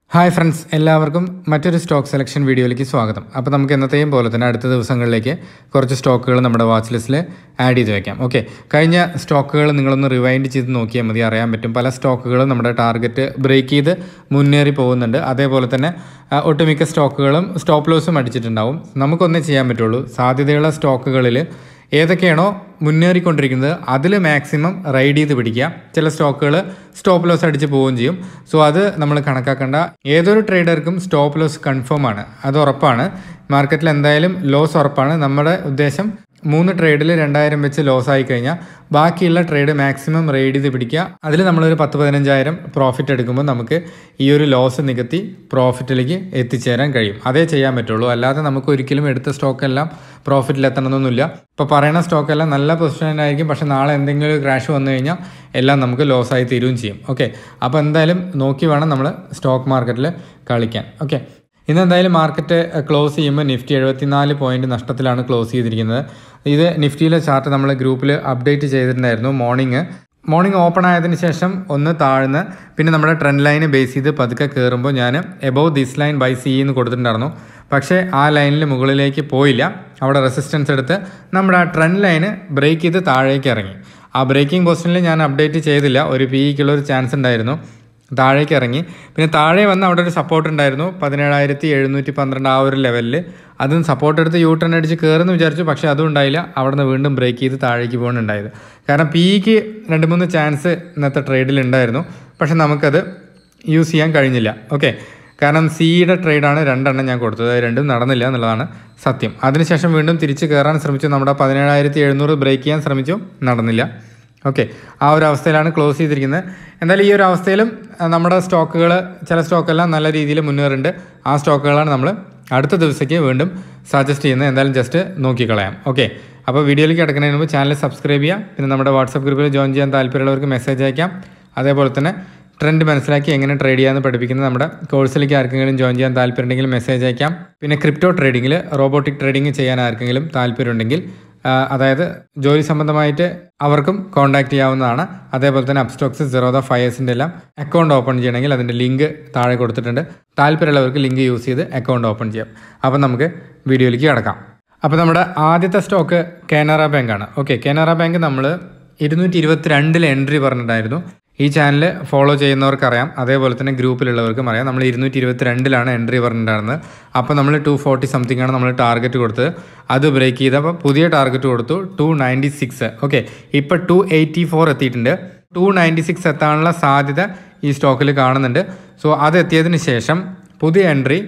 hi friends എല്ലാവർക്കും മറ്റൊരു stock selection വീഡിയോയിലേക്ക് സ്വാഗതം അപ്പോൾ നമുക്ക് എന്നത്തെയും പോലെ തന്നെ അടുത്ത ദിവസങ്ങളിലേക്ക് കുറച്ച് സ്റ്റോക്കുകൾ നമ്മുടെ വാച്ച് ലിസ്റ്റിൽ ആഡ് ചെയ്ത് വെക്കാം ഓക്കെ കഴിഞ്ഞ സ്റ്റോക്കുകൾ നിങ്ങളൊന്ന് റിവൈൻഡ് ചെയ്ത് നോക്കിയാൽ മതി അറിയാൻ പറ്റും പല സ്റ്റോക്കുകളും നമ്മുടെ ടാർഗറ്റ് ബ്രേക്ക് ചെയ്ത് മുന്നേറി പോകുന്നുണ്ട് അതേപോലെ തന്നെ ആ, ഒട്ടുമിക്ക സ്റ്റോക്കുകളും സ്റ്റോപ്പ് ലോസും അടിച്ചിട്ടുണ്ടാവും നമുക്കൊന്നേ ചെയ്യാൻ പറ്റുള്ളൂ സാധ്യതയുള്ള സ്റ്റോക്കുകളിൽ ഏതൊക്കെയാണോ മുന്നേറിക്കൊണ്ടിരിക്കുന്നത് അതിൽ മാക്സിമം റൈഡ് ചെയ്ത് പിടിക്കുക ചില സ്റ്റോക്കുകൾ സ്റ്റോപ്പ് ലോസ് അടിച്ച് പോവുകയും ചെയ്യും സോ അത് നമ്മൾ കണക്കാക്കേണ്ട ഏതൊരു ട്രേഡർക്കും സ്റ്റോപ്പ് ലോസ് കൺഫേം ആണ് അത് ഉറപ്പാണ് മാർക്കറ്റിൽ എന്തായാലും ലോസ് ഉറപ്പാണ് നമ്മുടെ ഉദ്ദേശം മൂന്ന് ട്രേഡിൽ രണ്ടായിരം വെച്ച് ലോസ് ആയി കഴിഞ്ഞാൽ ബാക്കിയുള്ള ട്രേഡ് മാക്സിമം റൈഡ് ചെയ്ത് പിടിക്കുക അതിൽ നമ്മളൊരു പത്ത് പതിനഞ്ചായിരം പ്രോഫിറ്റ് എടുക്കുമ്പോൾ നമുക്ക് ഈ ഒരു ലോസ് നികത്തി പ്രോഫിറ്റിലേക്ക് എത്തിച്ചേരാൻ കഴിയും അതേ ചെയ്യാൻ പറ്റുള്ളൂ അല്ലാതെ നമുക്ക് ഒരിക്കലും എടുത്ത സ്റ്റോക്കെല്ലാം പ്രോഫിറ്റിൽ എത്തണമെന്നൊന്നുമില്ല ഇപ്പോൾ പറയുന്ന സ്റ്റോക്കെല്ലാം നല്ല പൊസിഷനിലായിരിക്കും പക്ഷെ നാളെ എന്തെങ്കിലും ഒരു ക്രാഷ് വന്നു കഴിഞ്ഞാൽ എല്ലാം നമുക്ക് ലോസ് ആയി തീരുകയും ചെയ്യും ഓക്കെ അപ്പോൾ എന്തായാലും നോക്കി വേണം നമ്മൾ സ്റ്റോക്ക് മാർക്കറ്റിൽ കളിക്കാൻ ഓക്കെ ഇന്ന് എന്തായാലും മാർക്കറ്റ് ക്ലോസ് ചെയ്യുമ്പോൾ നിഫ്റ്റി എഴുപത്തിനാല് പോയിന്റ് നഷ്ടത്തിലാണ് ക്ലോസ് ചെയ്തിരിക്കുന്നത് ഇത് നിഫ്റ്റിയിലെ ചാർട്ട് നമ്മൾ ഗ്രൂപ്പിൽ അപ്ഡേറ്റ് ചെയ്തിട്ടുണ്ടായിരുന്നു മോർണിംഗ് മോർണിംഗ് ഓപ്പൺ ആയതിനു ശേഷം ഒന്ന് താഴ്ന്ന് പിന്നെ നമ്മുടെ ട്രെൻഡ് ലൈന് ബേസ് ചെയ്ത് പതുക്കെ കയറുമ്പോൾ ഞാൻ above this line buy C എന്ന് കൊടുത്തിട്ടുണ്ടായിരുന്നു പക്ഷേ ആ ലൈനിൽ മുകളിലേക്ക് പോയില്ല അവിടെ റെസിസ്റ്റൻസ് എടുത്ത് നമ്മുടെ ആ ട്രെൻഡ് ലൈന് ബ്രേക്ക് ചെയ്ത് താഴേക്ക് ഇറങ്ങി ആ ബ്രേക്കിംഗ് പൊസിഷനിൽ ഞാൻ അപ്ഡേറ്റ് ചെയ്തില്ല ഒരു പി ഇക്കുള്ള ഒരു ചാൻസ് ഉണ്ടായിരുന്നു താഴേക്ക് ഇറങ്ങി പിന്നെ താഴെ വന്ന് അവിടെ ഒരു സപ്പോർട്ട് ഉണ്ടായിരുന്നു പതിനേഴായിരത്തി എഴുന്നൂറ്റി പന്ത്രണ്ട് ആ ഒരു ലെവലിൽ അതും സപ്പോർട്ട് എടുത്ത് യൂ ടേൺ അടിച്ച് കയറുമെന്ന് വിചാരിച്ചു പക്ഷേ അതും ഉണ്ടായില്ല അവിടെ നിന്ന് വീണ്ടും ബ്രേക്ക് ചെയ്ത് താഴേക്ക് പോകുന്നുണ്ടായത് കാരണം പിക്ക് രണ്ട് മൂന്ന് ചാൻസ് ഇന്നത്തെ ട്രേഡിൽ ഉണ്ടായിരുന്നു പക്ഷെ നമുക്കത് യൂസ് ചെയ്യാൻ കഴിഞ്ഞില്ല ഓക്കെ കാരണം സിയുടെ ട്രേഡാണ് രണ്ടെണ്ണം ഞാൻ കൊടുത്തത് അത് രണ്ടും നടന്നില്ല എന്നുള്ളതാണ് സത്യം അതിനുശേഷം വീണ്ടും തിരിച്ച് കയറാൻ ശ്രമിച്ചു നമ്മുടെ പതിനേഴായിരത്തി എഴുന്നൂറ് ബ്രേക്ക് ചെയ്യാൻ ശ്രമിച്ചു നടന്നില്ല ഓക്കെ ആ ഒരു അവസ്ഥയിലാണ് ക്ലോസ് ചെയ്തിരിക്കുന്നത് എന്തായാലും ഈ ഒരു അവസ്ഥയിലും ആ, നമ്മുടെ സ്റ്റോക്കുകൾ ചില സ്റ്റോക്കെല്ലാം നല്ല രീതിയിൽ മുന്നേറുണ്ട് ആ സ്റ്റോക്കുകളാണ് നമ്മൾ അടുത്ത ദിവസത്തേക്ക് വീണ്ടും സജസ്റ്റ് ചെയ്യുന്നത് എന്തായാലും ജസ്റ്റ് നോക്കിക്കളയാം ഓക്കെ അപ്പോൾ വീഡിയോയിലേക്ക് കിടക്കുന്നതിന് മുമ്പ് ചാനൽ സബ്സ്ക്രൈബ് ചെയ്യാം പിന്നെ നമ്മുടെ വാട്സപ്പ് ഗ്രൂപ്പിൽ ജോയിൻ ചെയ്യാൻ താല്പര്യമുള്ളവർക്ക് മെസ്സേജ് അയക്കാം അതേപോലെ തന്നെ ട്രെൻഡ് മനസ്സിലാക്കി എങ്ങനെ ട്രേഡ് ചെയ്യാമെന്ന് പഠിപ്പിക്കുന്ന നമ്മുടെ കോഴ്സിലേക്ക് ആർക്കെങ്കിലും ജോയിൻ ചെയ്യാൻ താല്പര്യമുണ്ടെങ്കിൽ മെസ്സേജ് അയക്കാം പിന്നെ ക്രിപ്റ്റോ ട്രേഡിങ്ങിൽ റോബോട്ടിക് ട്രേഡിംഗ് ചെയ്യാൻ ആർക്കെങ്കിലും താല്പര്യമുണ്ടെങ്കിൽ ആ, അതായത് ജോലി സംബന്ധമായിട്ട് അവർക്കും കോൺടാക്ട് ചെയ്യാവുന്നതാണ് അതേപോലെ തന്നെ അപ്സ്റ്റോക്സ് സീറോദ ഫയേഴ്സിൻ്റെ എല്ലാം അക്കൗണ്ട് ഓപ്പൺ ചെയ്യണമെങ്കിൽ അതിൻ്റെ ലിങ്ക് താഴെ കൊടുത്തിട്ടുണ്ട് താല്പര്യമുള്ളവർക്ക് ലിങ്ക് യൂസ് ചെയ്ത് അക്കൗണ്ട് ഓപ്പൺ ചെയ്യാം അപ്പം നമുക്ക് വീഡിയോയിലേക്ക് കിടക്കാം അപ്പോൾ നമ്മുടെ ആദ്യത്തെ സ്റ്റോക്ക് കാനറ ബാങ്കാണ് ഓക്കെ കാനറ ബാങ്ക് നമ്മൾ ഇരുന്നൂറ്റി ഇരുപത്തിരണ്ടിൽ എൻട്രി പറഞ്ഞിട്ടായിരുന്നു ഈ ചാനൽ ഫോളോ ചെയ്യുന്നവർക്കറിയാം അതേപോലെ തന്നെ ഗ്രൂപ്പിലുള്ളവർക്കും അറിയാം നമ്മൾ ഇരുന്നൂറ്റി ഇരുപത്തിരണ്ടിലാണ് എൻട്രി പറഞ്ഞിട്ടുണ്ടായിരുന്നത് അപ്പോൾ നമ്മൾ ടു ഫോർട്ടി സംതിങ് ആണ് നമ്മൾ ടാർഗറ്റ് കൊടുത്തത് അത് ബ്രേക്ക് ചെയ്തപ്പോൾ പുതിയ ടാർഗറ്റ് കൊടുത്തു ടു നയൻറ്റി സിക്സ് ഓക്കെ ഇപ്പോൾ ടു എയ്റ്റി ഫോർ എത്തിയിട്ടുണ്ട് ടു നയൻറ്റി സിക്സ് എത്താനുള്ള സാധ്യത ഈ സ്റ്റോക്കിൽ കാണുന്നുണ്ട് സോ അത് എത്തിയതിന് ശേഷം പുതിയ എൻട്രി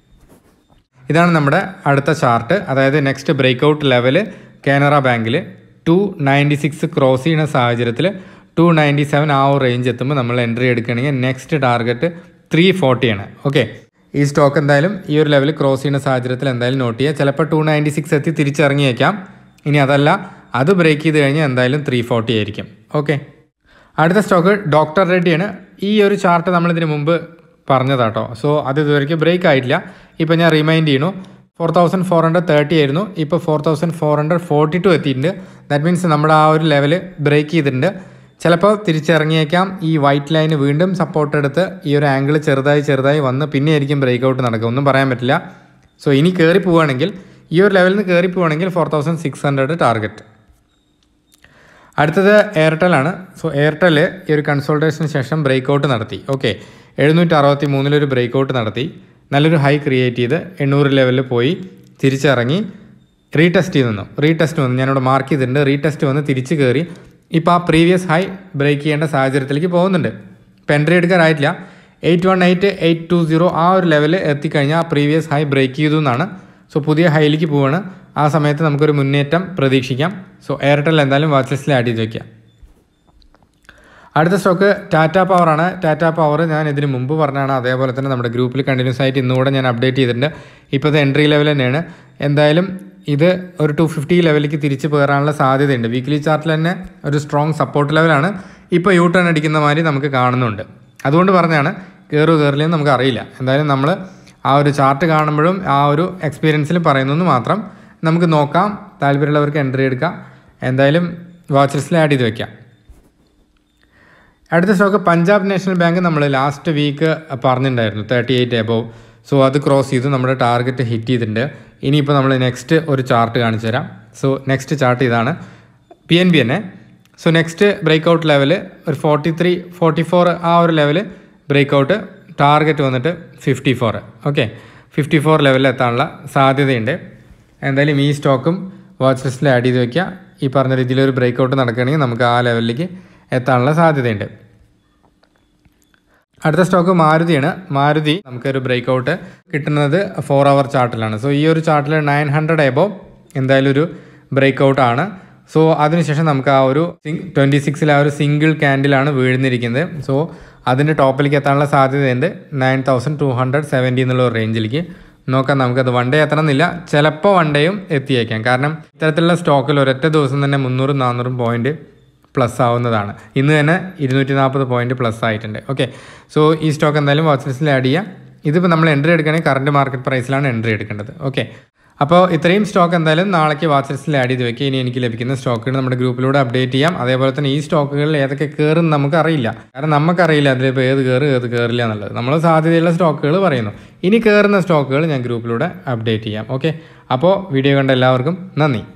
ഇതാണ് നമ്മുടെ അടുത്ത ചാർട്ട് അതായത് നെക്സ്റ്റ് ബ്രേക്ക്ഔട്ട് ലെവൽ കാനറ ബാങ്കിൽ ടു നയൻറ്റി സിക്സ് ക്രോസ് ചെയ്യുന്ന സാഹചര്യത്തിൽ ടു നയൻറ്റി സെവൻ ആ ഒരു റേഞ്ച് എത്തുമ്പോൾ നമ്മൾ എൻട്രി എടുക്കുകയാണെങ്കിൽ നെക്സ്റ്റ് ടാർഗറ്റ് ത്രീ ഫോർട്ടിയാണ് ഓക്കെ ഈ സ്റ്റോക്ക് എന്തായാലും ഈ ഒരു ലെവൽ ക്രോസ് ചെയ്യുന്ന സാഹചര്യത്തിൽ എന്തായാലും നോട്ട് ചെയ്യുക ചിലപ്പോൾ ടു നയൻറ്റി സിക്സ് എത്തി തിരിച്ചിറങ്ങിയേക്കാം ഇനി അതല്ല അത് ബ്രേക്ക് ചെയ്ത് കഴിഞ്ഞാൽ എന്തായാലും ത്രീ ഫോർട്ടി ആയിരിക്കും ഓക്കെ അടുത്ത സ്റ്റോക്ക് ഡോക്ടർ റെഡ്ഡിയാണ് ഈ ഒരു ചാർട്ട് നമ്മൾ ഇതിന് മുമ്പ് പറഞ്ഞതാട്ടോ സോ അത് ഇതുവരെയ്ക്ക് ബ്രേക്ക് ആയിട്ടില്ല ഇപ്പോൾ ഞാൻ റിമൈൻഡ് ചെയ്യണു four thousand four hundred thirty ആയിരുന്നു ഇപ്പോൾ four thousand four hundred forty two എത്തിയിട്ടുണ്ട് ദാറ്റ് മീൻസ് നമ്മുടെ ആ ഒരു ലെവൽ ബ്രേക്ക് ചെയ്തിട്ടുണ്ട് ചിലപ്പോൾ തിരിച്ചിറങ്ങിയേക്കാം ഈ വൈറ്റ് ലൈന് വീണ്ടും സപ്പോർട്ട് എടുത്ത് ഈ ഒരു ആംഗിൾ ചെറുതായി ചെറുതായി വന്ന് പിന്നെ ആയിരിക്കും ബ്രേക്ക് ഔട്ട് നടക്കുക ഒന്നും പറയാൻ പറ്റില്ല സോ ഇനി കയറി പോവുകയാണെങ്കിൽ ഈ ഒരു ലെവലിൽ നിന്ന് കയറി പോവുകയാണെങ്കിൽ four thousand six hundred target അടുത്തത് എയർടെൽ ആണ് സോ എയർടെൽ ഈ ഒരു കൺസൾട്ടേഷന് ശേഷം ബ്രേക്ക് ഔട്ട് നടത്തി ഓക്കെ എഴുന്നൂറ്റി അറുപത്തി മൂന്നിലൊരു ബ്രേക്ക് ഔട്ട് നടത്തി നല്ലൊരു ഹൈ ക്രിയേറ്റ് ചെയ്ത് എണ്ണൂറ് ലെവലിൽ പോയി തിരിച്ചിറങ്ങി റീടെസ്റ്റ് ചെയ്ത് നിന്നു റീടെസ്റ്റ് വന്നു ഞാനിവിടെ മാർക്ക് ചെയ്തിട്ടുണ്ട് റീടെസ്റ്റ് വന്ന് തിരിച്ച് കയറി ഇപ്പോൾ ആ പ്രീവിയസ് ഹൈ ബ്രേക്ക് ചെയ്യേണ്ട സാഹചര്യത്തിലേക്ക് പോകുന്നുണ്ട് ഇപ്പം എൻട്രി എടുക്കാനായിട്ടില്ല eight one eight eight two zero ആ ഒരു ലെവലിൽ എത്തിക്കഴിഞ്ഞാൽ ആ പ്രീവിയസ് ഹൈ ബ്രേക്ക് ചെയ്തു എന്നാണ് സോ പുതിയ ഹൈയിലേക്ക് പോവാണ് ആ സമയത്ത് നമുക്കൊരു മുന്നേറ്റം പ്രതീക്ഷിക്കാം സോ എയർടെൽ എന്തായാലും വാച്ച് ലിസ്റ്റിൽ ആഡ് ചെയ്ത് വയ്ക്കാം അടുത്ത സ്റ്റോക്ക് ടാറ്റ പവർ ആണ് ടാറ്റ പവർ ഞാൻ ഇതിന് മുമ്പ് പറഞ്ഞാണ് അതേപോലെ തന്നെ നമ്മുടെ ഗ്രൂപ്പിൽ കണ്ടിന്യൂസ് ആയിട്ട് ഇന്നുകൂടെ ഞാൻ അപ്ഡേറ്റ് ചെയ്തിട്ടുണ്ട് ഇപ്പോഴത്തെ എൻട്രി ലെവൽ തന്നെയാണ് എന്തായാലും ഇത് ഒരു ടു ഫിഫ്റ്റി ലെവലിലേക്ക് തിരിച്ച് കയറാനുള്ള സാധ്യതയുണ്ട് വീക്ക്ലി ചാർട്ടിൽ തന്നെ ഒരു സ്ട്രോങ് സപ്പോർട്ട് ലെവലാണ് ഇപ്പോൾ യൂ ടേൺ അടിക്കുന്ന മാതിരി നമുക്ക് കാണുന്നുണ്ട് അതുകൊണ്ട് പറഞ്ഞാണ് കയറു കയറില്ലെന്ന് നമുക്ക് അറിയില്ല എന്തായാലും നമ്മൾ ആ ഒരു ചാർട്ട് കാണുമ്പോഴും ആ ഒരു എക്സ്പീരിയൻസിൽ പറയുന്നെന്ന് മാത്രം നമുക്ക് നോക്കാം താല്പര്യമുള്ളവർക്ക് എൻട്രി എടുക്കാം എന്തായാലും വാച്ച് ലിസ്റ്റിൽ ആഡ് ചെയ്ത് വെക്കാം അടുത്ത സ്റ്റോക്ക് പഞ്ചാബ് നാഷണൽ ബാങ്ക് നമ്മൾ ലാസ്റ്റ് വീക്ക് പറഞ്ഞിട്ടുണ്ടായിരുന്നു തേർട്ടി എയ്റ്റ് എബോവ് സോ അത് ക്രോസ് ചെയ്തു നമ്മുടെ ടാർഗറ്റ് ഹിറ്റ് ചെയ്തിട്ടുണ്ട് ഇനിയിപ്പോൾ നമ്മൾ നെക്സ്റ്റ് ഒരു ചാർട്ട് കാണിച്ചു തരാം സോ നെക്സ്റ്റ് ചാർട്ട് ഇതാണ് പി എൻ ബി തന്നെ so next break out level ഒരു ഫോർട്ടി ത്രീ ഫോർട്ടി ഫോർ ആ ഒരു ലെവൽ ബ്രേക്ക് ഔട്ട് ടാർഗറ്റ് വന്നിട്ട് fifty four okay fifty four ലെവലിൽ എത്താനുള്ള സാധ്യതയുണ്ട് എന്തായാലും ഈ സ്റ്റോക്കും വാച്ച് ലിസ്റ്റിൽ ആഡ് ചെയ്ത് വെക്കുക ഈ പറഞ്ഞ രീതിയിൽ ഒരു ബ്രേക്ക് ഔട്ട് നടക്കുകയാണെങ്കിൽ നമുക്ക് ആ ലെവലിലേക്ക് എത്താനുള്ള സാധ്യതയുണ്ട് അടുത്ത സ്റ്റോക്ക് മാരുതിയാണ് മാരുതി നമുക്കൊരു ബ്രേക്ക് ഔട്ട് കിട്ടുന്നത് ഫോർ അവർ ചാർട്ടിലാണ് സോ ഈ ഒരു ചാർട്ടിൽ നയൻ ഹൺഡ്രഡ് എബോ എന്തായാലും ഒരു ബ്രേക്ക് ഔട്ട് ആണ് സോ അതിനുശേഷം നമുക്ക് ആ ഒരു ട്വൻറ്റി സിക്സിൽ ആ ഒരു സിംഗിൾ ക്യാൻഡിലാണ് വീഴുന്നിരിക്കുന്നത് സോ അതിൻ്റെ ടോപ്പിലേക്ക് എത്താനുള്ള സാധ്യതയുണ്ട് nine thousand two hundred seventy എന്നുള്ള ഒരു റേഞ്ചിലേക്ക് നോക്കാം നമുക്കത് വൺ ഡേ എത്തണമെന്നില്ല ചിലപ്പോൾ വൺ ഡേയും എത്തിയേക്കാം കാരണം ഇത്തരത്തിലുള്ള സ്റ്റോക്കിൽ ഒരൊറ്റ ദിവസം തന്നെ മുന്നൂറും നാനൂറും പോയിൻറ്റ് പ്ലസ് ആവുന്നതാണ് ഇന്ന് തന്നെ ഇരുന്നൂറ്റി നാൽപ്പത് പോയിന്റ് പ്ലസ് ആയിട്ടുണ്ട് ഓക്കെ സോ ഈ സ്റ്റോക്ക് എന്തായാലും വാച്ച് ലിസ്റ്റിൽ ആഡ് ചെയ്യാം ഇതിപ്പോൾ നമ്മൾ എൻട്രി എടുക്കുകയാണെങ്കിൽ കറണ്ട് മാർക്കറ്റ് പ്രൈസിലാണ് എൻട്രി എടുക്കേണ്ടത് ഓക്കെ അപ്പോൾ ഇത്രയും സ്റ്റോക്ക് എന്തായാലും നാളേക്ക് വാച്ച് ലിസ്റ്റിൽ ആഡ് ചെയ്ത് വെക്കുക ഇനി എനിക്ക് ലഭിക്കുന്ന സ്റ്റോക്കുകൾ നമ്മുടെ ഗ്രൂപ്പിലൂടെ അപ്ഡേറ്റ് ചെയ്യാം അതേപോലെ തന്നെ ഈ സ്റ്റോക്കുകളിൽ ഏതൊക്കെ കയറും നമുക്കറിയില്ല കാരണം നമുക്കറിയില്ല അതിലിപ്പോൾ ഏത് കയറും ഏത് കയറില്ല എന്നുള്ളത് നമ്മൾ സാധ്യതയുള്ള സ്റ്റോക്കുകൾ പറയുന്നു ഇനി കയറുന്ന സ്റ്റോക്കുകൾ ഞാൻ ഗ്രൂപ്പിലൂടെ അപ്ഡേറ്റ് ചെയ്യാം ഓക്കെ അപ്പോൾ വീഡിയോ കണ്ട എല്ലാവർക്കും നന്ദി